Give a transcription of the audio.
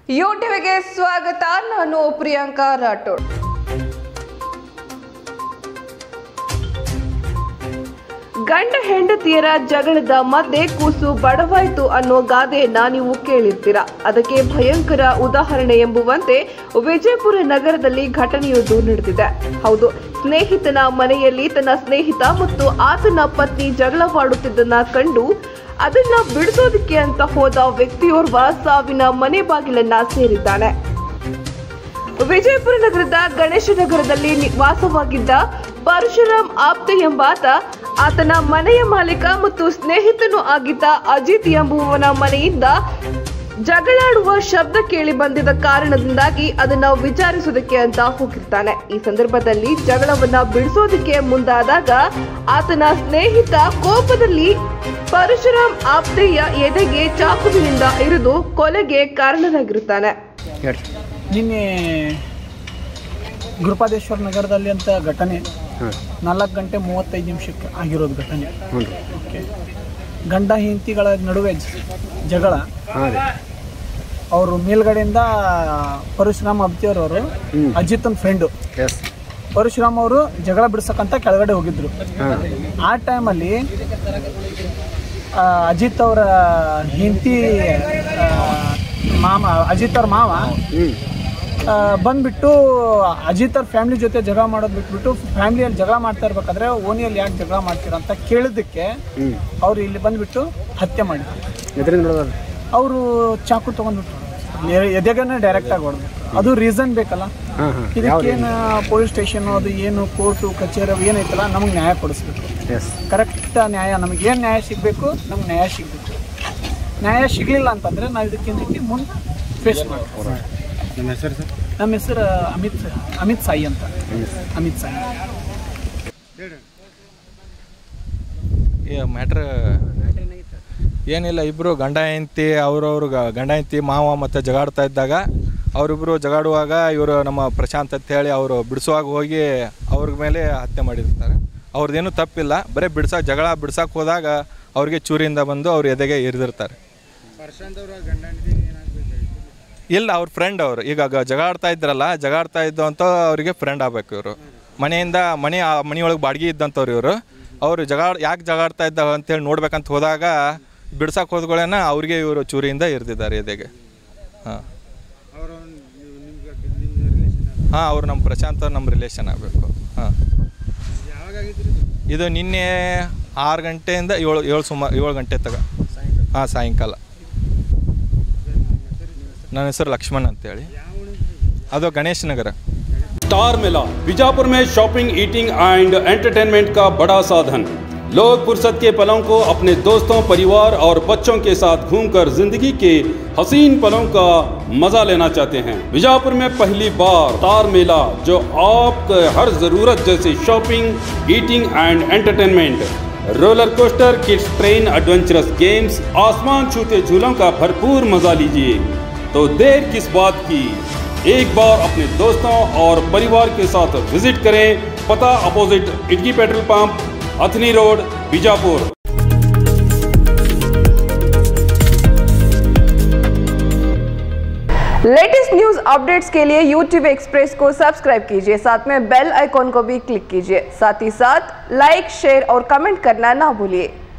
ಯೂಟ್ಯೂಬ್ಗೆ ಸ್ವಾಗತ ನಾನು ಪ್ರಿಯಾಂಕಾ ರಾಠೋಡ್ ಗಂಡ ಹೆಂಡತಿಯರ ಜಗಳದ ಮಧ್ಯೆ ಕೂಸು ಬಡವಾಯ್ತು ಅನ್ನೋ ಗಾದೆಯನ್ನ ನೀವು ಕೇಳಿರ್ತೀರ ಅದಕ್ಕೆ ಭಯಂಕರ ಉದಾಹರಣೆ ಎಂಬುವಂತೆ ವಿಜಯಪುರ ನಗರದಲ್ಲಿ ಘಟನೆಯೊಂದು ನಡೆದಿದೆ ಹೌದು ಸ್ನೇಹಿತನ ಮನೆಯಲ್ಲಿ ತನ್ನ ಸ್ನೇಹಿತ ಮತ್ತು ಆತನ ಪತ್ನಿ ಜಗಳವಾಡುತ್ತಿದ್ದನ್ನ ಕಂಡು ಅದನ್ನ ಬಿಡಿಸೋದಕ್ಕೆ ಅಂತ ಹೋದ ವ್ಯಕ್ತಿಯೋರ್ವ ಸಾವಿನ ಮನೆ ಬಾಗಿಲನ್ನ ಸೇರಿದ್ದಾನೆ ವಿಜಯಪುರ ನಗರದ ಗಣೇಶ ನಗರದಲ್ಲಿ ನಿ- ವಾಸವಾಗಿದ್ದ ಪರಶುರಾಮ್ ಆಪ್ತೆ ಎಂಬಾತ ಆತನ ಮನೆಯ ಮಾಲೀಕ ಮತ್ತು ಸ್ನೇಹಿತನೂ ಆಗಿದ್ದ ಅಜಿತ್ ಎಂಬುವವನ ಮನೆಯಿಂದ ಜಗಳಾಡುವ ಶಬ್ದ ಕೇಳಿ ಬಂದಿದ್ದ ಕಾರಣದಿಂದಾಗಿ ಅದನ್ನ ವಿಚಾರಿಸೋದಕ್ಕೆ ಅಂತ ಹೋಗಿರ್ತಾನೆ ಈ ಸಂದರ್ಭದಲ್ಲಿ ಜಗಳವನ್ನ ಬಿಡಿಸೋದಕ್ಕೆ ಮುಂದಾದಾಗ ಆತನ ಸ್ನೇಹಿತ ಕೋಪದಲ್ಲಿ ಪರಶುರಾಮ್ ಆಪ್ತೆಯ ಎದೆಗೆ ಚಾಕುವಿನಿಂದ ಇರಿದು ಕೊಲೆಗೆ ಕಾರಣನಾಗಿರುತ್ತಾನೆ ಹೇಳ್ರಿ ನಿನ್ನೆ ಗುರುಪಾದೇಶ್ವರ ನಗರದಲ್ಲಿ ಅಂತ ಘಟನೆ ಹಾಂ ನಾಲ್ಕು ಗಂಟೆ ಮೂವತ್ತೈದು ನಿಮಿಷಕ್ಕೆ ಆಗಿರೋದು ಘಟನೆ ಹ್ಞೂ ರೀ ಓಕೆ ಗಂಡ ಹೆಂಡತಿಗಳ ನಡುವೆ ಜ- ಜಗಳ ಹಾಂ ರೀ ಅವರು ಮೇಲ್ಗಡೆಯಿಂದ ಪರಶುರಾಮ್ ಅಬ್ತಿಯವರು ಹ್ಮ್. ಅಜಿತನ್ ಫ್ರೆಂಡು ಎಸ್ ಪರಶುರಾಮ್ ಅವರು ಜಗಳ ಬಿಡ್ಸಕ್ಕಂತ ಕೆಳಗಡೆ ಹೋಗಿದ್ರು ಹಾಂ ಆ ಟೈಮಲ್ಲಿ ಅಜಿತ್ ಅವರ ಹೆಂಡತಿ ಮಾಮ ಅಜಿತ್ ಅವ್ರ ಮಾವ ಹ್ಞೂ ಆ, ಬಂದ್ಬಿಟ್ಟು ಅಜಿತ್ ಅವ್ರ ಫ್ಯಾಮಿಲಿ ಜೊತೆ ಜಗಳ ಮಾಡೋದು ಬಿಟ್ಬಿಟ್ಟು ಫ್ಯಾಮಿಲಿಯಲ್ಲಿ ಜಗಳ ಮಾಡ್ತಾ ಇರ್ಬೇಕಾದ್ರೆ ಓಣಿಯಲ್ಲಿ ಯಾಕೆ ಜಗಳ ಮಾಡ್ತೀರಾ ಅಂತ ಕೇಳಿದ್ದಕ್ಕೆ ಹ್ಞೂ ಅವ್ರು ಇಲ್ಲಿ ಬಂದ್ಬಿಟ್ಟು ಹತ್ಯೆ ಮಾಡಿದ್ರು ಎದರಿಂದ ನೋಡೋದು ಅವರು ಚಾಕು ತೊಗೊಂಡ್ಬಿಟ್ರು ಎದೆಗನೆ ಡೈರೆಕ್ಟ್ ಆಗಿ ಹೊಡೆದು ಅದು ರೀಸನ್ ಬೇಕಲ್ಲ ಹಾಂ ಹಾಂ ಯಾವ್ದು ಇದಕ್ಕೇನು ಪೊಲೀಸ್ ಸ್ಟೇಷನ್ ಅದು ಏನು ಕೋರ್ಟು ಕಚೇರಿ ಅವು ಏನೈತಲ್ಲ ನಮಗೆ ನ್ಯಾಯ ಕೊಡಿಸ್ಬೇಕು ಎಸ್ ಕರೆಕ್ಟ್ ನ್ಯಾಯ ನಮಗೆ ಏನು ನ್ಯಾಯ ಸಿಗಬೇಕು ನಮ್ಗೆ ನ್ಯಾಯ ಸಿಗಬೇಕು ನ್ಯಾಯ ಸಿಗಲಿಲ್ಲ ಅಂತಂದರೆ ನಾವು ಇದಕ್ಕಿಂತ ಮುಂದೆ ಫೇಸ್ ಮಾಡ್ತೀವಿ ನಿಮ್ಮ ಹೆಸರು ಸರ್ ನಮ್ಮ ಹೆಸರು ಅಮಿತ್ ಅಮಿತ್ ಸಾಯಿ ಅಂತ ಅಮಿತ್ ಸಾಯಿ ಮ್ಯಾಟ್ರ್ ಏನಿಲ್ಲ ಇಬ್ಬರು ಗಂಡ ಹೆಂಡತಿ ಅವ್ರವ್ರು ಗ- ಗಂಡ ಹೆಂಡತಿ ಮಾವ ಮತ್ತು ಜಗಾಡ್ತಾ ಇದ್ದಾಗ ಅವರಿಬ್ಬರು ಜಗಾಡುವಾಗ ಇವರು ನಮ್ಮ ಪ್ರಶಾಂತ್ ಅಂತ ಹೇಳಿ ಅವರು ಬಿಡಿಸುವಾಗ ಹೋಗಿ ಅವ್ರ ಮೇಲೆ ಹತ್ಯೆ ಮಾಡಿರ್ತಾರೆ ಅವ್ರದ್ದೇನು ತಪ್ಪಿಲ್ಲ ಬರೀ ಬಿಡ್ಸಕ್ಕೆ ಜಗಳ ಬಿಡ್ಸಕ್ಕೆ ಹೋದಾಗ ಅವ್ರಿಗೆ ಚೂರಿಯಿಂದ ಬಂದು ಅವ್ರ ಎದೆಗೆ ಇರಿದಿರ್ತಾರೆ ಇಲ್ಲ ಅವ್ರ ಫ್ರೆಂಡ್ ಅವರು ಈಗ ಗ- ಜಗಾಡ್ತಾ ಇದ್ರಲ್ಲ ಜಗಾಡ್ತಾ ಇದ್ದು ಅಂತ ಅವರಿಗೆ ಫ್ರೆಂಡ್ ಆಗ್ಬೇಕು ಇವರು ಮನೆಯಿಂದ ಮನೆ ಆ ಮನೆಯೊಳಗೆ ಬಾಡಿಗೆ ಇದ್ದಂಥವ್ರು ಇವರು ಅವರು ಜಗಾಡ್ ಯಾಕೆ ಜಗಾಡ್ತಾ ಇದ್ದ ಅಂತೇಳಿ ನೋಡ್ಬೇಕಂತ ಹೋದಾಗ ಬಿಡ್ಸಕ್ಕೆ ಹೋದ್ಗಳೇನ ಅವ್ರಿಗೆ ಇವರು ಚೂರಿಯಿಂದ ಇರ್ದಿದ್ದಾರೆ ಎದೆಗೆ ಹಾಂ ಹಾಂ ಅವ್ರು ನಮ್ಮ ಪ್ರಶಾಂತ್ ಅವ್ರು ನಮ್ಮ ರಿಲೇಷನ್ ಆಗಬೇಕು ಹಾಂ ಇದು ನಿನ್ನೆ ಆರು ಗಂಟೆಯಿಂದ ಏಳು ಏಳು ಸುಮಾರು ಏಳು ಗಂಟೆ ತಗ ಹಾಂ ಸಾಯಂಕಾಲ ನನ್ನ ಹೆಸರು ಲಕ್ಷ್ಮಣ್ ಅಂತೇಳಿ ಅದು ಗಣೇಶ್ ನಗರ स्टार मेला बीजापुर में शॉपिंग ईटिंग एंड एंटरटेनमेंट का बड़ा साधन लोग फुर्सत के पलों को अपने दोस्तों परिवार और बच्चों के साथ घूमकर जिंदगी के हसीन पलों का मजा लेना चाहते हैं बीजापुर में पहली बार स्टार मेला जो आपके हर जरूरत जैसे shopping eating and entertainment roller coaster kids train adventurous games आसमान छूते झूलों का भरपूर मजा लीजिए तो देर किस बात की एक बार अपने दोस्तों और परिवार के साथ विजिट करें पता opposite Itki petrol pump Athani road Bijapur latest news updates के लिए यूट्यूब एक्सप्रेस को सब्सक्राइब कीजिए साथ में बेल आइकॉन को भी क्लिक कीजिए साथ ही साथ लाइक शेयर और कमेंट करना ना भूलिए